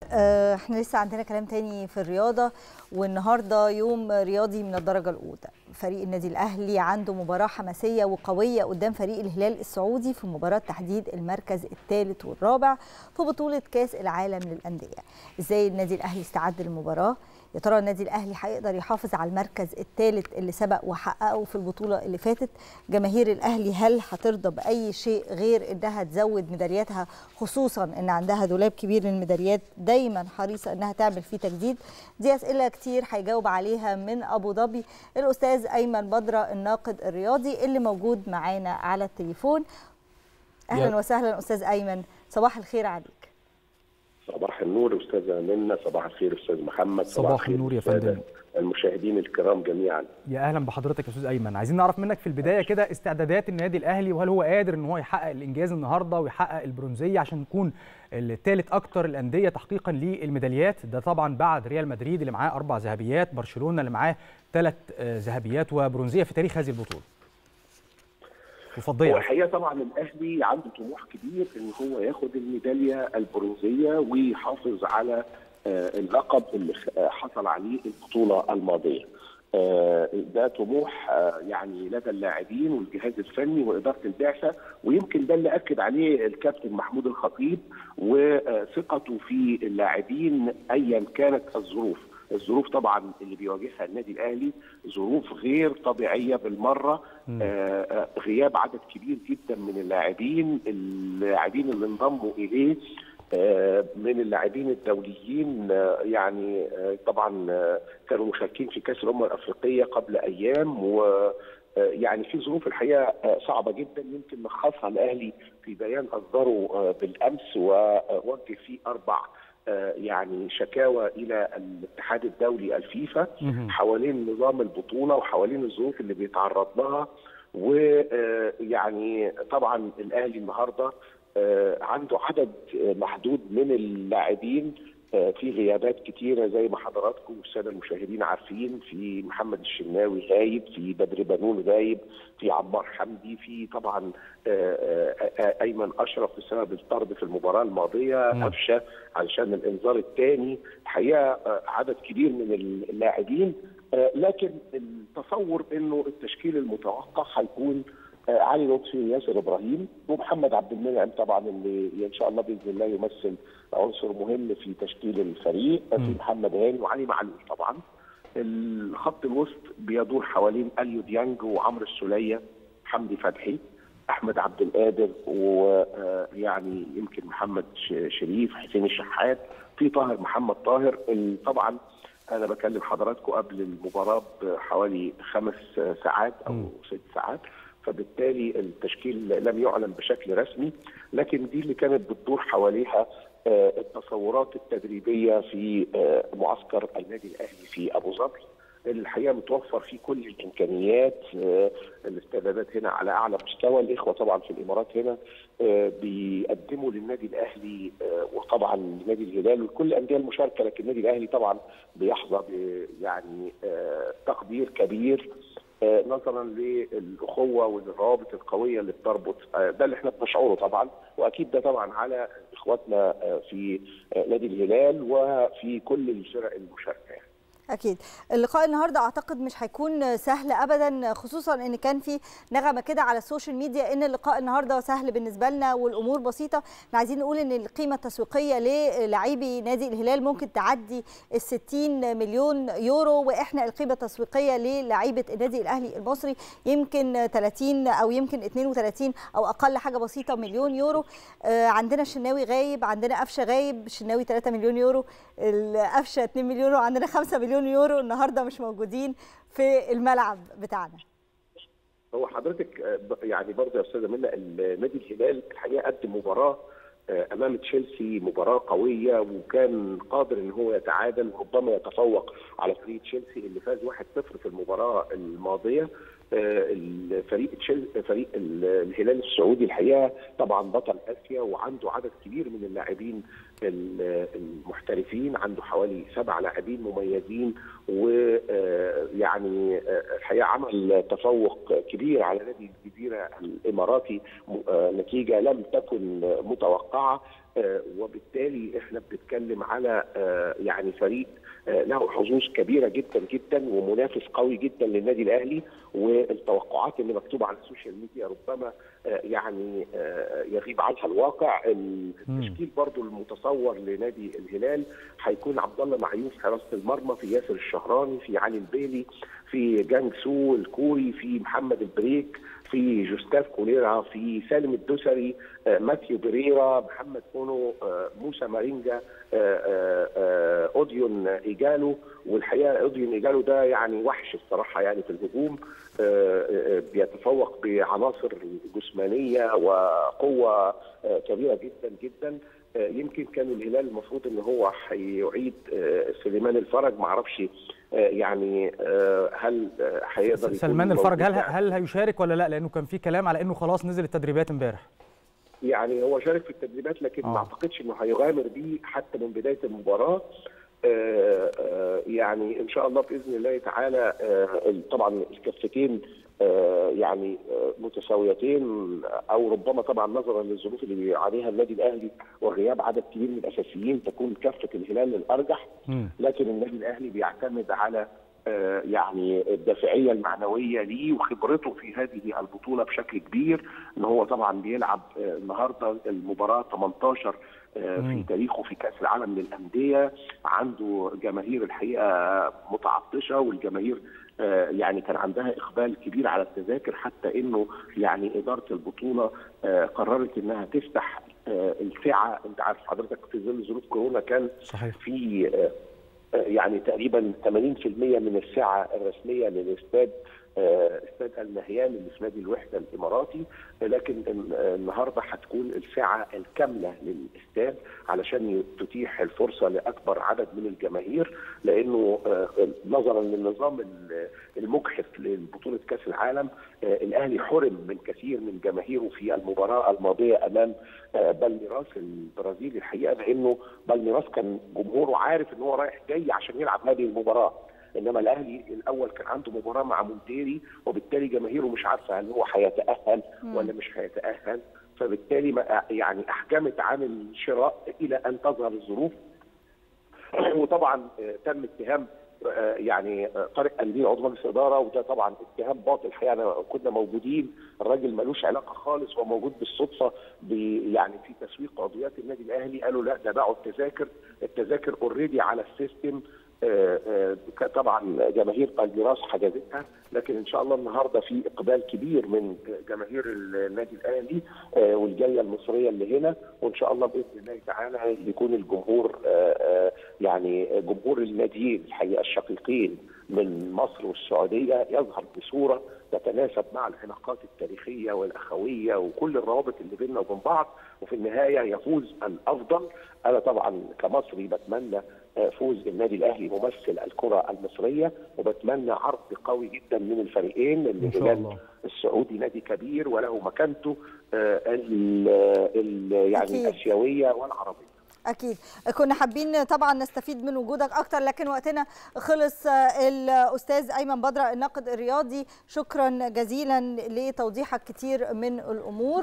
آه، احنا لسه عندنا كلام تاني في الرياضة والنهاردة يوم رياضي من الدرجة الأولى فريق النادي الأهلي عنده مباراة حماسية وقوية قدام فريق الهلال السعودي في مباراة تحديد المركز الثالث والرابع في بطولة كاس العالم للأندية ازاي النادي الأهلي استعد للمباراة يا ترى النادي الاهلي هيقدر يحافظ على المركز الثالث اللي سبق وحققه في البطوله اللي فاتت جماهير الاهلي هل هترضى باي شيء غير انها تزود ميدالياتها خصوصا ان عندها دولاب كبير من الميداليات دايما حريصه انها تعمل فيه تجديد دي اسئله كتير هيجاوب عليها من ابو ظبي الاستاذ ايمن بدره الناقد الرياضي اللي موجود معانا على التليفون اهلا وسهلا استاذ ايمن صباح الخير عليك صباح النور استاذه منى صباح الخير استاذ محمد صباح, صباح النور يا فندم المشاهدين الكرام جميعا يا اهلا بحضرتك يا استاذ ايمن عايزين نعرف منك في البدايه كده استعدادات النادي الاهلي وهل هو قادر ان هو يحقق الانجاز النهارده ويحقق البرونزيه عشان يكون الثالث اكتر الانديه تحقيقا للميداليات ده طبعا بعد ريال مدريد اللي معاه اربع ذهبيات برشلونه اللي معاه ثلاث ذهبيات وبرونزيه في تاريخ هذه البطوله وفضيه والحقيقه طبعا الاهلي عنده طموح كبير ان هو ياخد الميداليه البرونزيه ويحافظ على اللقب اللي حصل عليه البطوله الماضيه. ده طموح يعني لدى اللاعبين والجهاز الفني واداره البعثه ويمكن ده اللي اكد عليه الكابتن محمود الخطيب وثقته في اللاعبين ايا كانت الظروف. الظروف طبعا اللي بيواجهها النادي الاهلي ظروف غير طبيعيه بالمره آه غياب عدد كبير جدا من اللاعبين اللاعبين اللي انضموا اليه آه من اللاعبين الدوليين آه يعني طبعا كانوا مشاركين في كاس الامم الافريقيه قبل ايام و يعني في ظروف الحقيقه صعبه جدا يمكن لخصها الاهلي في بيان اصدره بالامس ووجه فيه اربع يعني شكاوى الى الاتحاد الدولي الفيفا حوالين نظام البطوله وحوالين الظروف اللي بيتعرض لها ويعني طبعا الاهلي النهارده عنده عدد محدود من اللاعبين في غيابات كتيره زي ما حضراتكم والساده المشاهدين عارفين في محمد الشناوي غايب في بدر بنون غايب في عمار حمدي في طبعا ايمن اشرف بسبب الطرد في المباراه الماضيه قفشه علشان الانذار الثاني الحقيقه عدد كبير من اللاعبين لكن التصور انه التشكيل المتوقع هيكون علي لطفي ياسر ابراهيم ومحمد عبد المنعم طبعا اللي ان شاء الله باذن الله يمثل عنصر مهم في تشكيل الفريق م. في محمد هاني وعلي معلول طبعا الخط الوسط بيدور حوالين اليو ديانج وعمرو السوليه حمدي فتحي احمد عبد القادر ويعني يمكن محمد شريف حسين الشحات في طاهر محمد طاهر طبعا انا بكلم حضراتكم قبل المباراه بحوالي خمس ساعات او م. ست ساعات فبالتالي التشكيل لم يعلن بشكل رسمي لكن دي اللي كانت بتدور حواليها التصورات التدريبيه في معسكر النادي الاهلي في ابو ظبي الحقيقه متوفر فيه كل الامكانيات الاستعدادات هنا على اعلى مستوى الاخوه طبعا في الامارات هنا بيقدموا للنادي الاهلي وطبعا لنادي الهلال وكل الانديه المشاركه لكن النادي الاهلي طبعا بيحظى يعني تقدير كبير نظرا للاخوه والروابط القويه اللي بتربط ده اللي احنا بنشعره طبعا واكيد ده طبعا على اخواتنا في نادي الهلال وفي كل الفرق المشاركه يعني. اكيد اللقاء النهارده اعتقد مش هيكون سهل ابدا خصوصا ان كان في نغمه كده على السوشيال ميديا ان اللقاء النهارده سهل بالنسبه لنا والامور بسيطه احنا عايزين نقول ان القيمه التسويقيه للاعبي نادي الهلال ممكن تعدي ال 60 مليون يورو واحنا القيمه التسويقيه للاعيبه النادي الاهلي المصري يمكن 30 او يمكن 32 او اقل حاجه بسيطه مليون يورو عندنا الشناوي غايب عندنا قفشه غايب الشناوي 3 مليون يورو القفشه 2 مليون وعندنا 5 مليون مليون يورو النهارده مش موجودين في الملعب بتاعنا هو حضرتك يعني برضه يا استاذه منى نادي الهلال الحقيقه قدم مباراه امام تشيلسي مباراه قويه وكان قادر ان هو يتعادل وربما يتفوق على فريق تشيلسي اللي فاز 1-0 في المباراه الماضيه الفريق فريق الهلال السعودي الحقيقه طبعا بطل اسيا وعنده عدد كبير من اللاعبين المحترفين عنده حوالي سبع لاعبين مميزين ويعني الحقيقه عمل تفوق كبير على نادي الجزيره الاماراتي نتيجه لم تكن متوقعه وبالتالي احنا بنتكلم على يعني فريق له حظوظ كبيره جدا جدا ومنافس قوي جدا للنادي الاهلي والتوقعات اللي مكتوبه على السوشيال ميديا ربما يعني يغيب عنها الواقع التشكيل برضو المتصور لنادي الهلال هيكون عبد الله معيوف حراسه المرمى في ياسر الشهراني في علي البيلي في جانج سو الكوري في محمد البريك في جوستاف كوليرا في سالم الدوسري ماثيو بريرا محمد بونو موسى مارينجا اوديون ايجالو والحقيقه اوديون ايجالو ده يعني وحش الصراحه يعني في الهجوم بيتفوق بعناصر جسمانيه وقوه كبيره جدا جدا يمكن كان الهلال المفروض ان هو هيعيد سليمان الفرج ما اعرفش يعني هل هيقدر سلمان الفرج هل هل هيشارك ولا لا لانه كان في كلام على انه خلاص نزل التدريبات امبارح يعني هو شارك في التدريبات لكن آه. ما اعتقدش انه هيغامر بيه حتى من بدايه المباراه آآ آآ يعني ان شاء الله باذن الله تعالى طبعا الكفتين يعني متساويتين او ربما طبعا نظرا للظروف اللي بيعانيها النادي الاهلي وغياب عدد كبير من الاساسيين تكون كفه الهلال الارجح لكن النادي الاهلي بيعتمد على يعني الدافعيه المعنويه ليه وخبرته في هذه البطوله بشكل كبير ان هو طبعا بيلعب النهارده المباراه 18 في تاريخه في كاس العالم للانديه عنده جماهير الحقيقه متعطشه والجماهير يعني كان عندها اقبال كبير على التذاكر حتى انه يعني اداره البطوله قررت انها تفتح السعه انت عارف حضرتك في ظل ظروف كورونا كان صحيح. في يعني تقريبا 80% من السعه الرسميه للاستاد استاد النهيان اللي في نادي الوحده الاماراتي لكن النهارده هتكون السعه الكامله للاستاد علشان تتيح الفرصه لاكبر عدد من الجماهير لانه نظرا للنظام المجحف لبطوله كاس العالم الاهلي حرم من كثير من جماهيره في المباراه الماضيه امام بالميراس البرازيلي الحقيقه لانه بالميراس كان جمهوره عارف ان هو رايح جاي عشان يلعب هذه المباراه انما الاهلي الاول كان عنده مباراه مع مونتيري وبالتالي جماهيره مش عارفه هل هو هيتاهل ولا مش هيتاهل فبالتالي يعني احجمت عن الشراء الى ان تظهر الظروف وطبعا تم اتهام يعني طارق قنديل عضو مجلس الاداره وده طبعا اتهام باطل الحقيقه كنا موجودين الراجل ملوش علاقه خالص هو موجود بالصدفه يعني في تسويق عضويات النادي الاهلي قالوا لا ده باعوا التذاكر التذاكر اوريدي على السيستم طبعا جماهير بالميراس حجزتها لكن ان شاء الله النهارده في اقبال كبير من جماهير النادي الاهلي والجاليه المصريه اللي هنا وان شاء الله باذن الله تعالى يكون الجمهور يعني جمهور الناديين الحقيقه الشقيقين من مصر والسعوديه يظهر بصوره تتناسب مع العلاقات التاريخيه والاخويه وكل الروابط اللي بيننا وبين بعض وفي النهايه يفوز الافضل انا طبعا كمصري بتمنى فوز النادي الاهلي ممثل الكره المصريه وبتمنى عرض قوي جدا من الفريقين الهلال السعودي نادي كبير وله مكانته ال ال يعني أكيد. الاسيويه والعربيه اكيد كنا حابين طبعا نستفيد من وجودك اكتر لكن وقتنا خلص الاستاذ ايمن بدره الناقد الرياضي شكرا جزيلا لتوضيحك كتير من الامور